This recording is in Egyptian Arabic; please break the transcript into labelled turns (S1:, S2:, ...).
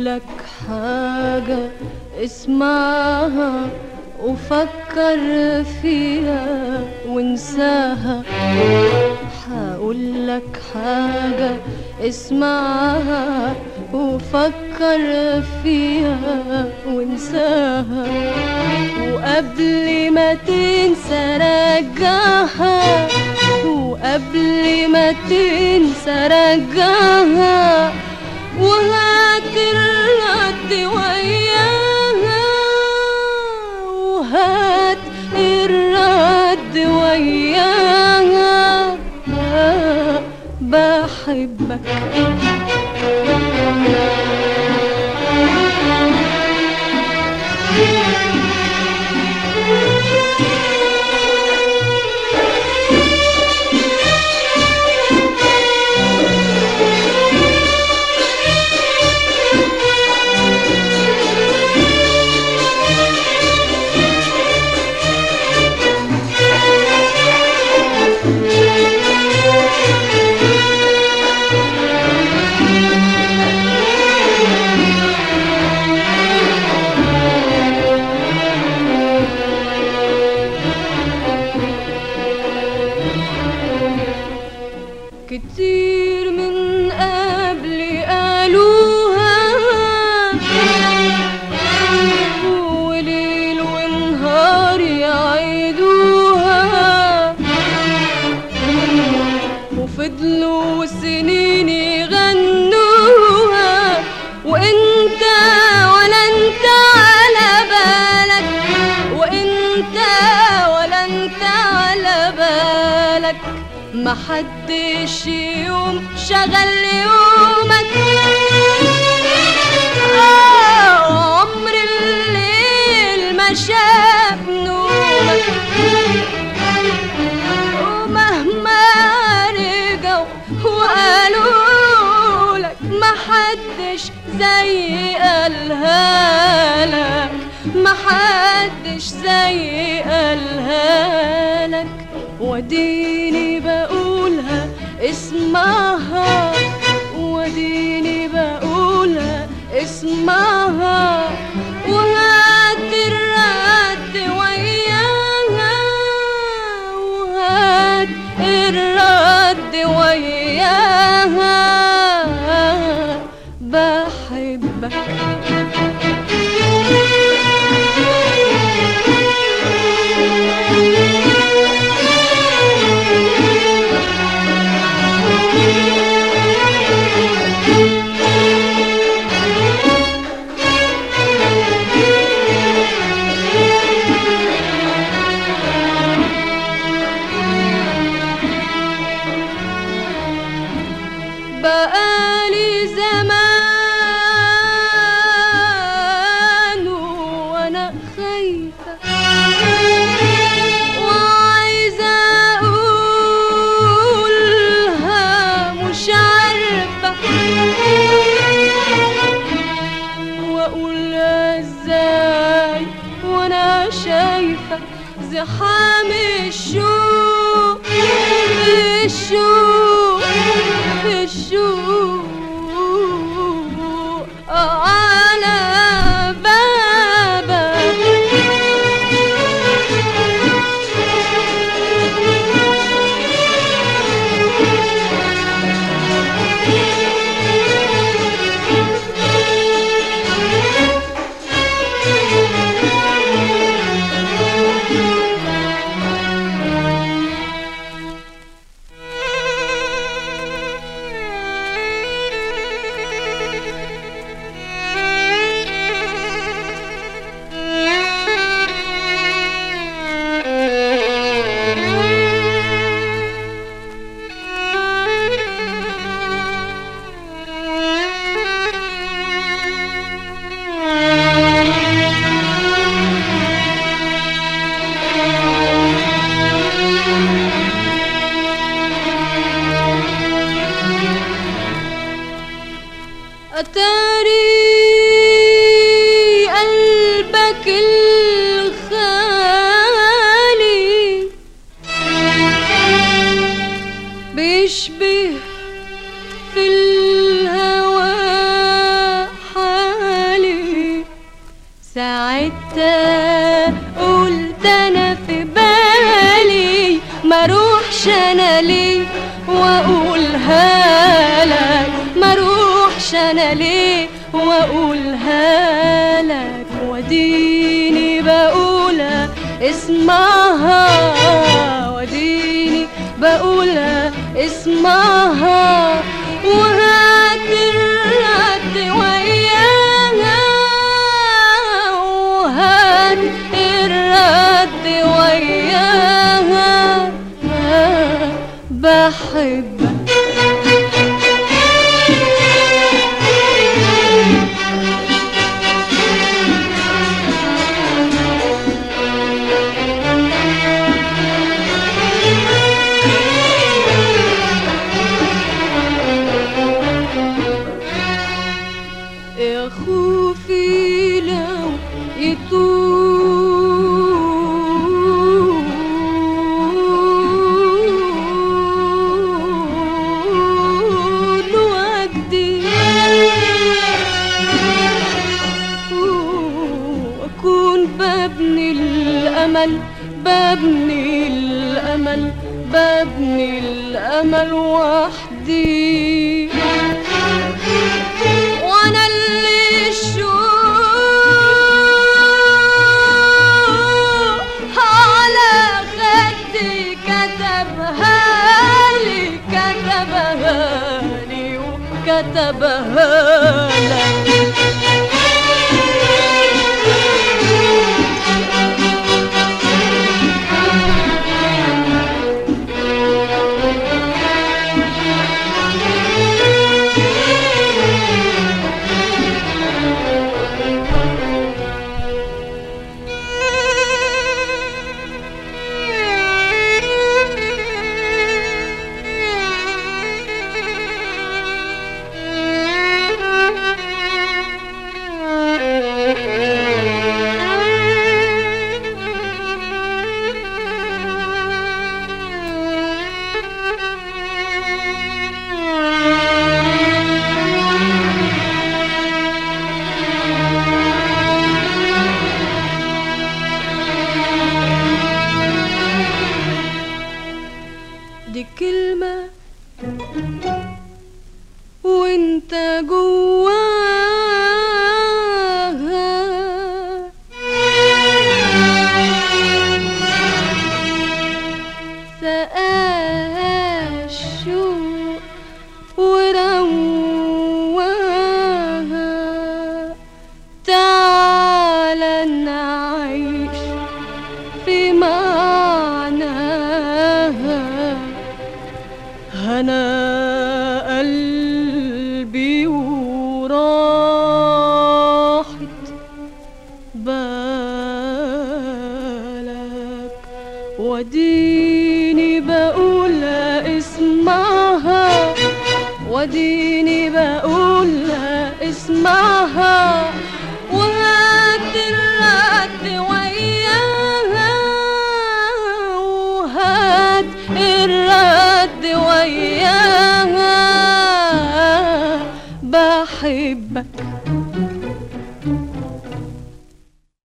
S1: لك حاجة اسمعها وفكر فيها وانساها هقول لك حاجة اسمعها وفكر فيها وانساها وقبل ما تنسى رجعها وقبل ما تنسى رجعها وهات الرد وياها وهات الرد وياها بحبك كتير من قبل قالوها وليل ونهار يعيدوها وفضلوا سنين يغنوها وانت ولا انت على بالك وانت ولا انت على بالك محدش يوم شغل يومك آه عمر الليل ما شاف نومك ومهما رجعوا وقالوا لك محدش زي قالها لك محدش زي قالها لك وديني بقولها اسمعها وديني بقولها اسمعها وهات الرد وياها وهات الرد وياها بحبك بقالي زمان وانا خايفة وعايزة اقولها مش عارفة واقولها ازاي وانا شايفة زحام الشوق الشوق الشوق على بابك أتاري قلبك الخالي بيشبه في الهوى حالي قلت انا في بالي ما اروحش انا ليه واقولها لك ما اروحش انا ليه واقولها لك وديني بقولها اسمعها وديني بقولها اسمعها وهات الرد وياها وهات الرد وياها بحبك يا خوفي لو يطول وجدي واكون ببني الامل ببني الامل ببني الامل وحدي وانا اللي الشوق على خدي كتبها لي كتبها لي وكتبها لك دي كلمة وانت جواها سقاها الشوق ورواها تعالى نعيش في معناها هنا قلبي وراحت بالك وديني بقول اسمعها وديني بقول اسمعها وهات الرد وياها وهات الرد وياها بحبك